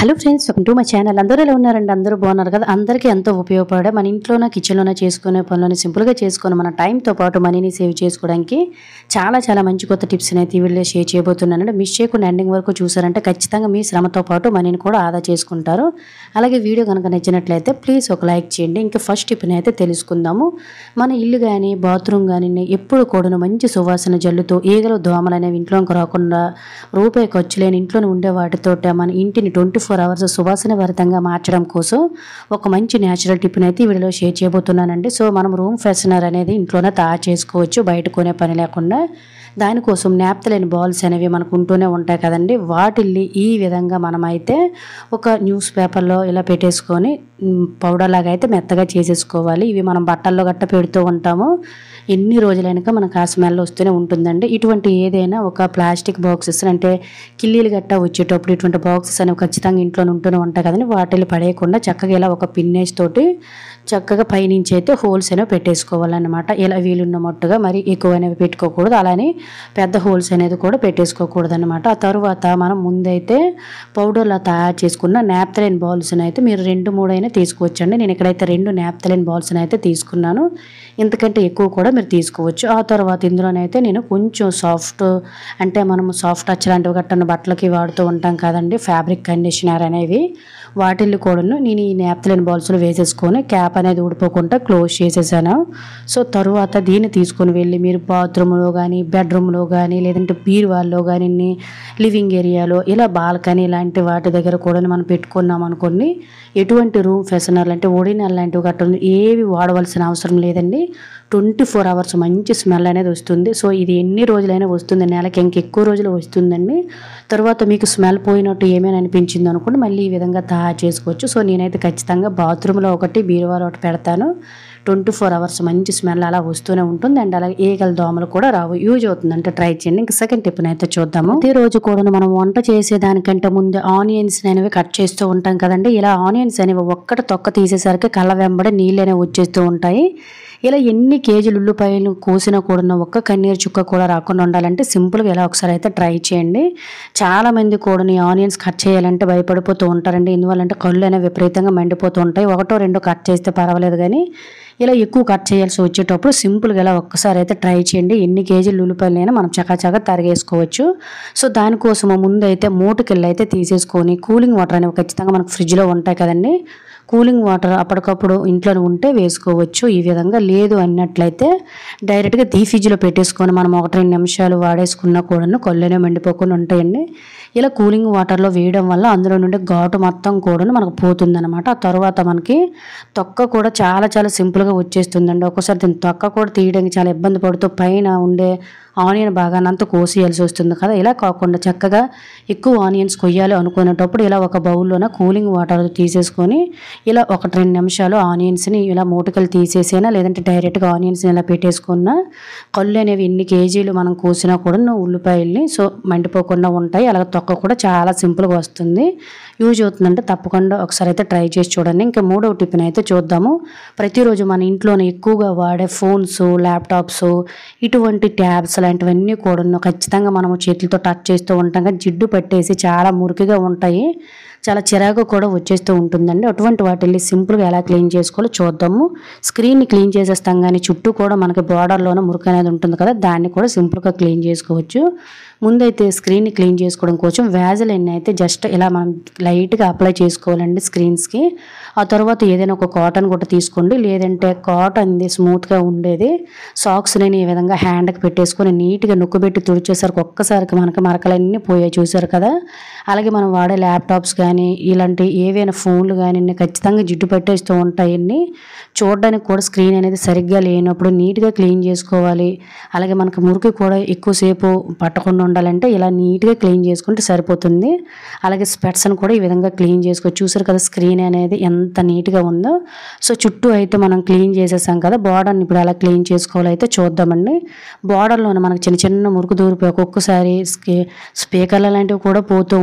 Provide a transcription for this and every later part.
hello friends welcome to my channel అందరూ ఎలా ఉన్నారండి అందరూ బాగున్నారు కదా అందరికీ ఎంతో ఉపయోగపడే మన ఇంట్లోనే కిచెన్లోనే చేసుకునే పనులని సింపుల్గా చేసుకుని మన టైంతో పాటు మనీని సేవ్ చేసుకోవడానికి చాలా చాలా మంచి కొత్త టిప్స్ అయితే ఈ వీడియో షేర్ చేయబోతున్నానండి మిస్ చేయకుండా ఎండింగ్ వరకు చూసారంటే ఖచ్చితంగా మీ శ్రమతో పాటు మనీని కూడా ఆదా చేసుకుంటారు అలాగే వీడియో కనుక నచ్చినట్లయితే ప్లీజ్ ఒక లైక్ చేయండి ఇంకా ఫస్ట్ టిప్ని అయితే తెలుసుకుందాము మన ఇల్లు కానీ బాత్రూమ్ కానీ ఎప్పుడు కూడా మంచి సువాసన జల్లుతూ ఈగలు దోమలు అనేవి ఇంట్లోకి రాకుండా రూపాయి ఖర్చు లేని ఇంట్లోనే ఉండే వాటితో మన ఇంటిని ట్వంటీ ఫోర్ అవర్స్ సువాసన భరితంగా మార్చడం కోసం ఒక మంచి న్యాచురల్ టిప్ని అయితే ఈ వీడియోలో షేర్ చేయబోతున్నానండి సో మనం రూమ్ ఫ్రెషనర్ అనేది ఇంట్లోనే తయారు చేసుకోవచ్చు బయట కొనే పని లేకుండా దానికోసం నాప్తలేని బాల్స్ అనేవి మనకు ఉంటూనే ఉంటాయి కదండి వాటిల్ని ఈ విధంగా మనమైతే ఒక న్యూస్ పేపర్లో ఇలా పెట్టేసుకొని మ్, పౌడర్ లాగా అయితే మెత్తగా చేసేసుకోవాలి ఇవి మనం బట్టల్లో గట్ట పెడుతూ ఉంటాము ఎన్ని రోజులైనాక మనకు ఆ స్మెల్ వస్తూనే ఉంటుందండి ఇటువంటి ఏదైనా ఒక ప్లాస్టిక్ బాక్సెస్ అంటే కిల్లీలు గట్ట వచ్చేటప్పుడు ఇటువంటి బాక్సెస్ అనేవి ఖచ్చితంగా ఇంట్లో ఉంటూనే ఉంటాయి కదండి వాటిని పడేయకుండా చక్కగా ఇలా ఒక పిన్నేజ్ తోటి చక్కగా పైనుంచి అయితే హోల్స్ అనేవి పెట్టేసుకోవాలన్నమాట ఇలా వీలున్న మట్టుగా మరి ఎక్కువ అనేవి పెట్టుకోకూడదు అలానే పెద్ద హోల్స్ అనేది కూడా పెట్టేసుకోకూడదు అనమాట ఆ తర్వాత మనం ముందైతే పౌడర్లా తయారు చేసుకున్న నాప్తలైన్ బాల్స్ని అయితే మీరు రెండు మూడు అయినా తీసుకోవచ్చండి నేను ఇక్కడైతే రెండు నాప్తలైన్ బాల్స్ని అయితే తీసుకున్నాను ఇంతకంటే ఎక్కువ కూడా మీరు తీసుకోవచ్చు ఆ తర్వాత ఇందులోనైతే నేను కొంచెం సాఫ్ట్ అంటే మనం సాఫ్ట్ టచ్ లాంటివి గట్టన్న బట్టలకి వాడుతూ ఉంటాం కదండి ఫ్యాబ్రిక్ కండిషనర్ అనేవి వాటిల్ని కూడాను నేను ఈ నాప్తలైన్ బాల్స్లో వేసేసుకొని క్యాప్ అనేది ఊడిపోకుండా క్లోజ్ చేసేసాను సో తరువాత దీన్ని తీసుకొని వెళ్ళి మీరు బాత్రూంలో కానీ బెడ్రూమ్లో కానీ లేదంటే బీరువాల్లో కానీ లివింగ్ ఏరియాలో ఇలా బాల్కనీ లాంటి వాటి దగ్గర కూడా మనం పెట్టుకున్నాం అనుకోండి ఎటువంటి రూమ్ ఫ్రెషనర్లు అంటే ఒడినల్ లాంటివి గట్ట ఏవి వాడవలసిన అవసరం లేదండి ట్వంటీ ఫోర్ అవర్స్ మంచి స్మెల్ అనేది వస్తుంది సో ఇది ఎన్ని రోజులైనా వస్తుంది నెలకి ఇంక ఎక్కువ రోజులు వస్తుందండి తర్వాత మీకు స్మెల్ పోయినట్టు ఏమైనా అనిపించింది అనుకోండి మళ్ళీ ఈ విధంగా తయారు చేసుకోవచ్చు సో నేనైతే ఖచ్చితంగా బాత్రూంలో ఒకటి బీరువాలో ఒకటి పెడతాను ట్వంటీ ఫోర్ అవర్స్ మంచి స్మెల్ అలా వస్తూనే ఉంటుంది అండ్ అలాగే ఈగల దోమలు కూడా రావు యూజ్ అవుతుంది అంటే ట్రై చేయండి ఇంకా సెకండ్ టిప్ అయితే చూద్దాము ప్రతి రోజు కూడా మనం వంట చేసేదానికంటే ముందు ఆనియన్స్ అనేవి కట్ చేస్తూ ఉంటాం కదండి ఇలా ఆనియన్స్ అనేవి ఒక్కటి తొక్క తీసేసరికి కళ్ళ వెంబడి నీళ్ళు అనేవి వచ్చేస్తూ ఉంటాయి ఇలా ఎన్ని కేజీలు ఉల్లిపాయలు కోసినా కూడా ఒక్క కన్నీరు చుక్క కూడా రాకుండా ఉండాలంటే సింపుల్గా ఇలా ఒకసారి అయితే ట్రై చేయండి చాలా మంది కూడా ఈ ఆనియన్స్ కట్ చేయాలంటే భయపడిపోతూ ఉంటారండి ఎందువల్లంటే కళ్ళు అనేవి విపరీతంగా మండిపోతూ ఉంటాయి ఒకటో రెండో కట్ చేస్తే పర్వాలేదు కానీ ఇలా ఎక్కువ కట్ చేయాల్సి వచ్చేటప్పుడు సింపుల్గా ఇలా ఒక్కసారి అయితే ట్రై చేయండి ఎన్ని కేజీలు ఉల్లిపాయలైనా మనం చకాచకా తరిగేసుకోవచ్చు సో దానికోసం ముందు అయితే మూటకెళ్ళి అయితే తీసేసుకొని కూలింగ్ వాటర్ అనేవి ఖచ్చితంగా మనకు ఫ్రిడ్జ్లో ఉంటాయి కదండి కూలింగ్ వాటర్ అప్పటికప్పుడు ఇంట్లో ఉంటే వేసుకోవచ్చు ఈ విధంగా లేదు అన్నట్లయితే డైరెక్ట్గా దీ ఫ్రిడ్జ్లో పెట్టేసుకొని మనం ఒకటి రెండు నిమిషాలు వాడేసుకున్నా కూడా కొల్లనే మండిపోకుండా ఉంటాయండి ఇలా కూలింగ్ వాటర్లో వేయడం వల్ల అందులో నుండి ఘాటు మొత్తం కూడా మనకు పోతుందన్నమాట ఆ తర్వాత మనకి తొక్క కూడా చాలా చాలా సింపుల్గా వచ్చేస్తుందండి ఒక్కోసారి దీని తొక్క కూడా తీయడానికి చాలా ఇబ్బంది పడుతూ పైన ఉండే ఆనియన్ బాగానంతా కోసేయాల్సి వస్తుంది కదా ఇలా కాకుండా చక్కగా ఎక్కువ ఆనియన్స్ కొయ్యాలి అనుకునేటప్పుడు ఇలా ఒక బౌల్లోన కూలింగ్ వాటర్ తీసేసుకొని ఇలా ఒకటి రెండు నిమిషాలు ఆనియన్స్ని ఇలా మూటకలు తీసేసేనా లేదంటే డైరెక్ట్గా ఆనియన్స్ని ఇలా పెట్టేసుకున్నా కళ్ళు అనేవి ఎన్ని కేజీలు మనం కోసినా కూడా ఉల్లిపాయల్ని సో మండిపోకుండా ఉంటాయి అలాగే తొక్క కూడా చాలా సింపుల్గా వస్తుంది యూజ్ అవుతుందంటే తప్పకుండా ఒకసారి అయితే ట్రై చేసి చూడండి ఇంకా మూడవ టిఫిన్ అయితే చూద్దాము ప్రతిరోజు మన ఇంట్లోనే ఎక్కువగా వాడే ఫోన్స్ ల్యాప్టాప్స్ ఇటువంటి ట్యాబ్స్ లాంటివన్నీ కూడా ఖచ్చితంగా మనము చేతులతో టచ్ చేస్తూ ఉంటాం కదా జిడ్డు పట్టేసి చాలా మురికిగా ఉంటాయి చాలా చిరాకు కూడా వచ్చేస్తూ ఉంటుందండి అటువంటి వాటిని సింపుల్గా ఎలా క్లీన్ చేసుకోవాలో చూద్దాము స్క్రీన్ని క్లీన్ చేసేస్తాం కానీ చుట్టూ కూడా మనకి బార్డర్లోనే మురికి అనేది ఉంటుంది కదా దాన్ని కూడా సింపుల్గా క్లీన్ చేసుకోవచ్చు ముందైతే స్క్రీన్ని క్లీన్ చేసుకోవడం కోసం వ్యాజలైన్ అయితే జస్ట్ ఇలా మనం లైట్గా అప్లై చేసుకోవాలండి స్క్రీన్స్కి ఆ తర్వాత ఏదైనా ఒక కాటన్ కూడా తీసుకోండి లేదంటే కాటన్ది స్మూత్గా ఉండేది సాక్స్ నేను ఈ విధంగా హ్యాండ్కి పెట్టేసుకొని నీట్గా నొక్కుబెట్టి తుడిచేసరికి ఒక్కసారికి మనకి మరకలన్నీ పోయాయి చూసారు కదా అలాగే మనం వాడే ల్యాప్టాప్స్ కానీ ఇలాంటి ఏవైనా ఫోన్లు కానీ ఖచ్చితంగా జిడ్డు పెట్టేస్తూ ఉంటాయండి చూడడానికి కూడా స్క్రీన్ అనేది సరిగ్గా లేనప్పుడు నీట్గా క్లీన్ చేసుకోవాలి అలాగే మనకు మురికి కూడా ఎక్కువసేపు పట్టకుండా ఉండాలంటే ఇలా నీట్గా క్లీన్ చేసుకుంటే సరిపోతుంది అలాగే స్పెట్స్ని కూడా ఈ విధంగా క్లీన్ చేసుకోవచ్చు చూసారు కదా స్క్రీన్ అనేది ఎంత నీట్గా ఉందో సో చుట్టూ అయితే మనం క్లీన్ చేసేసాం కదా బార్డర్ని ఇప్పుడు ఎలా క్లీన్ చేసుకోవాలో అయితే చూద్దామండి బార్డర్లోనే మనకు చిన్న చిన్న మురుకు దూరిపోయి ఒక్కొక్కసారి స్పీకర్ల లాంటివి కూడా పోతూ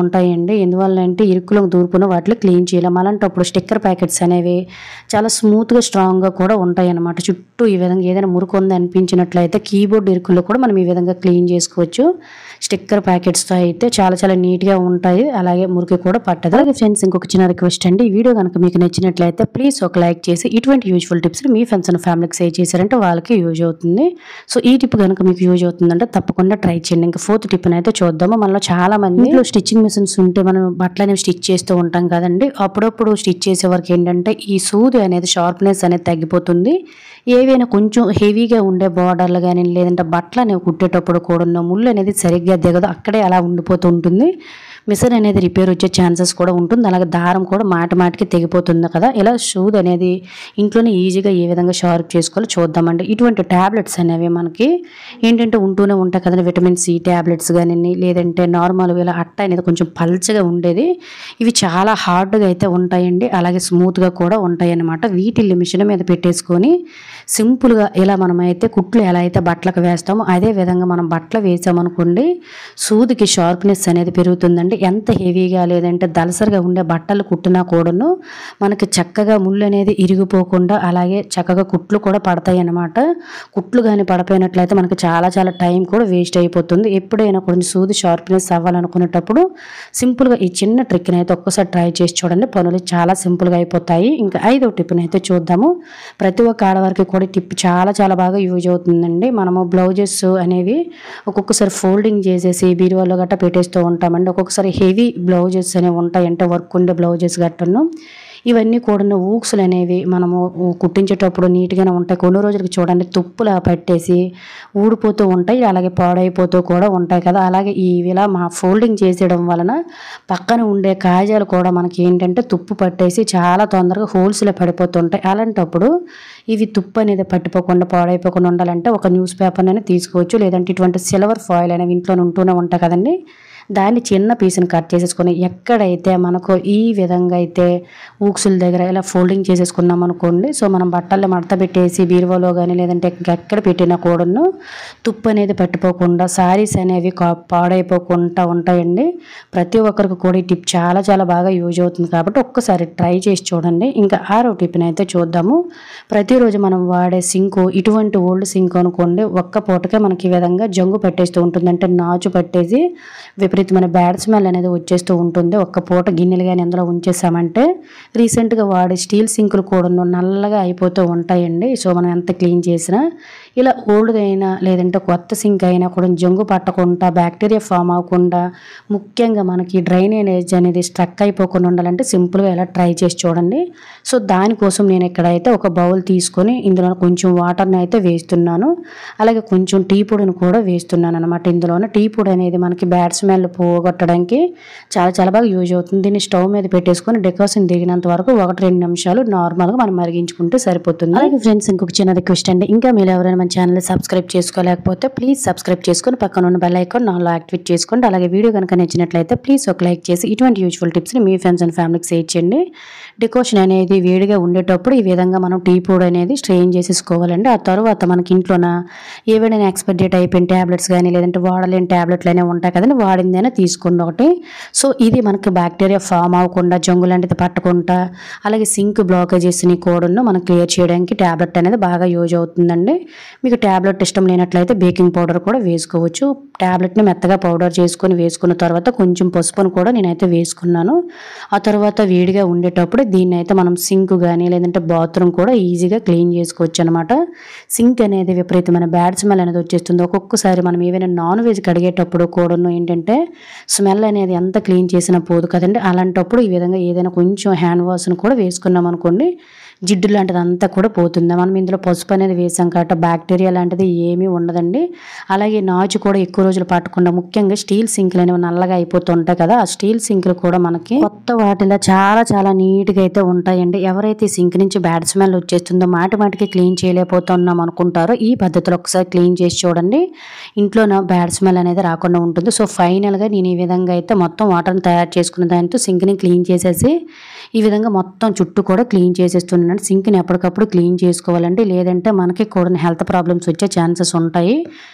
ఉంటాయండి ఎందువల్ల అంటే ఇరుకులకు దూరుకున్న వాటిని క్లీన్ చేయలేం అలాంటప్పుడు స్టిక్కర్ ప్యాకెట్స్ అనేవి చాలా స్మూత్గా స్ట్రాంగ్గా కూడా ఉంటాయి అన్నమాట చుట్టూ ఈ విధంగా ఏదైనా మురికి ఉంది అనిపించినట్లయితే కీబోర్డ్ ఇరుకుల్లో కూడా మనం ఈ విధంగా క్లీన్ చేసుకోవచ్చు స్టిక్కర్ ప్యాకెట్స్తో అయితే చాలా చాలా నీట్గా ఉంటాయి అలాగే మురికి కూడా పట్టదు అలాగే ఫ్రెండ్స్ ఇంకొక చిన్న రిక్వెస్ట్ అండి ఈ వీడియో కనుక మీకు నచ్చినట్లయితే ప్లీజ్ ఒక లైక్ చేసి ఇటువంటి యూజ్ఫుల్ టిప్స్ మీ ఫ్రెండ్స్ అండ్ ఫ్యామిలీకి షేర్ చేశారంటే వాళ్ళకి యూజ్ అవుతుంది సో ఈ టిప్ కనుక మీకు యూజ్ అవుతుందంటే తప్పకుండా ట్రై చేయండి ఇంకా ఫోర్త్ టిప్ అయితే చూద్దాము మనలో చాలా మంది ఇంట్లో స్టిచ్చింగ్ మిషన్స్ ఉంటే మనం బట్టలు అనేవి స్టిచ్ చేస్తూ ఉంటాం కదండి అప్పుడప్పుడు స్టిచ్ చేసే వరకు ఏంటంటే ఈ సూది అనేది షార్ప్నెస్ అనేది తగ్గిపోతుంది ఏవైనా కొంచెం హెవీగా ఉండే బార్డర్లు కానీ లేదంటే బట్టలు అనేవి కుట్టేటప్పుడు కూడా ఉన్న ముళ్ళు అనేది సరిగ్గా దిగదు అక్కడే అలా ఉండిపోతూ ఉంటుంది మిషన్ అనేది రిపేర్ వచ్చే ఛాన్సెస్ కూడా ఉంటుంది అలాగే దారం కూడా మాటి మాటికి తెగిపోతుంది కదా ఇలా షూద్ అనేది ఇంట్లోనే ఈజీగా ఏ విధంగా షార్ప్ చేసుకోవాలో చూద్దామండి ఇటువంటి ట్యాబ్లెట్స్ అనేవి మనకి ఏంటంటే ఉంటూనే ఉంటాయి కదండి విటమిన్ సి ట్యాబ్లెట్స్ కానీ లేదంటే నార్మల్ ఇలా అట్ట అనేది కొంచెం పల్చగా ఉండేది ఇవి చాలా హార్డ్గా అయితే ఉంటాయండి అలాగే స్మూత్గా కూడా ఉంటాయి అన్నమాట వీటిల్ని మిషన్ మీద పెట్టేసుకొని సింపుల్గా ఇలా మనం అయితే కుట్లు ఎలా అయితే బట్టలకు వేస్తామో అదే విధంగా మనం బట్టలు వేసామనుకోండి సూదికి షార్ప్నెస్ అనేది పెరుగుతుందండి ఎంత హెవీగా లేదంటే దలసరిగా ఉండే బట్టలు కుట్టినా కూడాను మనకి చక్కగా ముళ్ళు అనేది ఇరిగిపోకుండా అలాగే చక్కగా కుట్లు కూడా పడతాయి అన్నమాట కుట్లు కానీ పడిపోయినట్లయితే మనకి చాలా చాలా టైం కూడా వేస్ట్ అయిపోతుంది ఎప్పుడైనా కొంచెం సూది షార్ప్నెస్ అవ్వాలనుకునేటప్పుడు సింపుల్గా ఈ చిన్న ట్రిక్ని అయితే ఒక్కసారి ట్రై చేసి చూడండి పనులు చాలా సింపుల్గా అయిపోతాయి ఇంకా ఐదో టిప్ని అయితే చూద్దాము ప్రతి ఒక్క ఆడవారికి కూడా ఈ టిప్ చాలా చాలా బాగా యూజ్ అవుతుందండి మనము బ్లౌజెస్ అనేవి ఒక్కొక్కసారి ఫోల్డింగ్ చేసేసి బీరువాలో గట్ట పెట్టేస్తూ ఉంటామండి ఒక్కొక్కసారి హెవీ బ్లౌజెస్ అనేవి ఉంటాయి అంటే వర్క్ ఉండే బ్లౌజెస్ గట్టను ఇవన్నీ కూడా ఊక్సులు అనేవి మనము కుట్టించేటప్పుడు నీట్గానే ఉంటాయి కొన్ని రోజులకి చూడండి తుప్పులా పట్టేసి ఊడిపోతూ ఉంటాయి అలాగే పాడైపోతూ కూడా ఉంటాయి కదా అలాగే ఈ ఇలా మా ఫోల్డింగ్ చేసేయడం వలన పక్కన ఉండే కాజాలు కూడా మనకి ఏంటంటే తుప్పు పట్టేసి చాలా తొందరగా హోల్స్లో పడిపోతుంటాయి అలాంటప్పుడు ఇవి తుప్పు అనేది పట్టిపోకుండా పాడైపోకుండా ఉండాలంటే ఒక న్యూస్ పేపర్ అనేది తీసుకోవచ్చు లేదంటే ఇటువంటి సిల్వర్ ఫాయిల్ అనేవి ఇంట్లో ఉంటూనే ఉంటాయి కదండి దాన్ని చిన్న పీస్ని కట్ చేసేసుకొని ఎక్కడైతే మనకు ఈ విధంగా అయితే ఊక్సుల దగ్గర ఇలా ఫోల్డింగ్ చేసేసుకున్నాం అనుకోండి సో మనం బట్టలు మడత పెట్టేసి బీరువాలో కానీ లేదంటే ఎక్కడ పెట్టినా కూడాను తుప్పు అనేది పట్టిపోకుండా సారీస్ అనేవి కా- పాడైపోకుండా ఉంటాయండి ప్రతి ఒక్కరికి కూడా ఈ టిప్ చాలా చాలా బాగా యూజ్ అవుతుంది కాబట్టి ఒక్కసారి ట్రై చేసి చూడండి ఇంకా ఆరో టిప్ని అయితే చూద్దాము ప్రతిరోజు మనం వాడే సింకు ఇటువంటి ఓల్డ్ సింక్ అనుకోండి ఒక్క పూటకే మనకి ఈ విధంగా జంగు పట్టేస్తూ ఉంటుంది అంటే నాచు పట్టేసి విపరీతమైన బ్యాడ్ స్మెల్ అనేది వచ్చేస్తూ ఉంటుంది ఒక్క పూట గిన్నెలు కానీ అందులో ఉంచేసామంటే రీసెంట్గా వాడే స్టీల్ సింకులు కూడా నల్లగా అయిపోతూ ఉంటాయండి సో మనం ఎంత క్లీన్ చేసినా ఇలా ఓల్డ్ అయినా లేదంటే కొత్త సింక్ అయినా కూడా జంగు పట్టకుండా బ్యాక్టీరియా ఫామ్ అవ్వకుండా ముఖ్యంగా మనకి డ్రైనేజ్ అనేది స్ట్రక్ అయిపోకుండా ఉండాలంటే సింపుల్గా ఇలా ట్రై చేసి చూడండి సో దానికోసం నేను ఇక్కడైతే ఒక బౌల్ తీసుకొని ఇందులో కొంచెం వాటర్ని అయితే వేస్తున్నాను అలాగే కొంచెం టీ పొడిని కూడా వేస్తున్నాను అనమాట ఇందులోనే టీ పొడి అనేది మనకి బ్యాడ్ స్మెల్ పోగొట్టడానికి చాలా చాలా బాగా యూజ్ అవుతుంది దీన్ని స్టవ్ మీద పెట్టేసుకొని డెకాషన్ దిగినంత వరకు ఒకటి రెండు నిమిషాలు నార్మల్గా మనం మరిగించుకుంటే సరిపోతుంది అలాగే ఫ్రెండ్స్ ఇంకొక చిన్న రిక్వెస్ట్ అండి ఇంకా మీరు ఎవరైనా మన ఛానల్ సబ్స్క్రైబ్ చేసుకోలేకపోతే ప్లీజ్ సబ్స్క్రైబ్ చేసుకొని పక్కన ఉన్న బెల్ ఐకాన్ నాలో యాక్టివేట్ చేసుకోండి అలాగే వీడియో కనుక నచ్చినట్లయితే ప్లీజ్ ఒక లైక్ చేసి ఇటువంటి యూజ్ఫుల్ టిప్స్ని మీ ఫ్రెండ్స్ అండ్ ఫ్యామిలీకి షేర్ చేయండి డికోషన్ అనేది వేడిగా ఉండేటప్పుడు ఈ విధంగా మనం టీ పొడి అనేది స్ట్రెయిన్ చేసేసుకోవాలండి ఆ తర్వాత మనకి ఇంట్లోన ఏవైనా ఎక్స్పైర్ డేట్ అయిపోయిన ట్యాబ్లెట్స్ కానీ లేదంటే వాడలేని ట్యాబ్లెట్లు అనేవి ఉంటాయి కదండి వాడిందైనా తీసుకోండి ఒకటి సో ఇది మనకి బ్యాక్టీరియా ఫామ్ అవ్వకుండా జంగు లాంటిది పట్టకుండా అలాగే సింక్ బ్లాకేజెస్ని కూడా మనం క్లియర్ చేయడానికి ట్యాబ్లెట్ అనేది బాగా యూజ్ అవుతుందండి మీకు ట్యాబ్లెట్ ఇష్టం లేనట్లయితే బేకింగ్ పౌడర్ కూడా వేసుకోవచ్చు ట్యాబ్లెట్ని మెత్తగా పౌడర్ చేసుకొని వేసుకున్న తర్వాత కొంచెం పసుపును కూడా నేనైతే వేసుకున్నాను ఆ తర్వాత వేడిగా ఉండేటప్పుడు దీన్ని అయితే మనం సింక్ కానీ లేదంటే బాత్రూమ్ కూడా ఈజీగా క్లీన్ చేసుకోవచ్చు అనమాట సింక్ అనేది విపరీతమైన బ్యాడ్ స్మెల్ అనేది వచ్చేస్తుంది ఒక్కొక్కసారి మనం ఏవైనా నాన్ వెజ్ కడిగేటప్పుడు కూడాను ఏంటంటే స్మెల్ అనేది ఎంత క్లీన్ చేసినా పోదు కదండి అలాంటప్పుడు ఈ విధంగా ఏదైనా కొంచెం హ్యాండ్ వాష్ను కూడా వేసుకున్నాం అనుకోండి జిడ్డు లాంటిది అంతా కూడా పోతుంది మనం ఇందులో పసుపు అనేది వేసాం కాబట్టి బ్యాక్టీరియా లాంటిది ఏమీ ఉండదండి అలాగే నాచు కూడా ఎక్కువ రోజులు పట్టకుండా ముఖ్యంగా స్టీల్ సింకులు అనేవి నల్లగా అయిపోతుంటాయి కదా ఆ స్టీల్ సింకులు కూడా మనకి కొత్త వాటిలో చాలా చాలా నీట్గా అయితే ఉంటాయండి ఎవరైతే ఈ సింక్ నుంచి బ్యాడ్ స్మెల్ వచ్చేస్తుందో మాటి మాటికి క్లీన్ చేయలేకపోతున్నాం అనుకుంటారో ఈ పద్ధతిలో ఒకసారి క్లీన్ చేసి చూడండి ఇంట్లో నా బ్యాడ్ స్మెల్ అనేది రాకుండా ఉంటుంది సో ఫైనల్గా నేను ఈ విధంగా అయితే మొత్తం వాటర్ని తయారు చేసుకున్న దాంతో సింక్ని క్లీన్ చేసేసి ఈ విధంగా మొత్తం చుట్టూ కూడా క్లీన్ చేసేస్తున్నాను సింక్ని ఎప్పటికప్పుడు క్లీన్ చేసుకోవాలండి లేదంటే మనకి కూడా హెల్త్ ప్రాబ్లమ్స్ వచ్చే ఛాన్సెస్ ఉంటాయి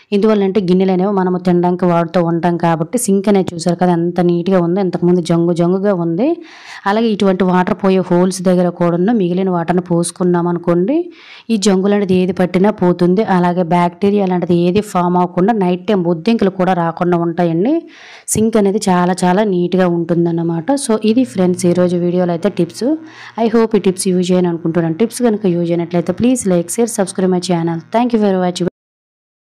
ఎందువల్లంటే గిన్నెలు అనేవి మనము తినడానికి వాడుతూ ఉంటాం కాబట్టి సింక్ అనేది చూసారు కదా ఎంత నీట్గా ఉందో ఇంతకుముందు జంగు జంగుగా ఉంది అలాగే ఇటువంటి వాటర్ పోయే హోల్స్ దగ్గర కూడా మిగిలిన వాటర్ని పోసుకున్నాం అనుకోండి ఈ జంగు లాంటిది ఏది పట్టినా పోతుంది అలాగే బ్యాక్టీరియా లాంటిది ఏది ఫామ్ అవ్వకుండా నైట్ టైం బొద్దింకలు కూడా రాకుండా ఉంటాయండి సింక్ అనేది చాలా చాలా నీట్గా ఉంటుందన్నమాట సో ఇది ఫ్రెండ్స్ ఈరోజు వీడియోలో అయితే టిప్స్ ఐ హోప్ ఈ టిప్స్ యూజ్ చేయని అనుకుంటున్నాను టిప్స్ కనుక యూజ్ అయినట్లయితే please like share subscribe my channel thank you for watching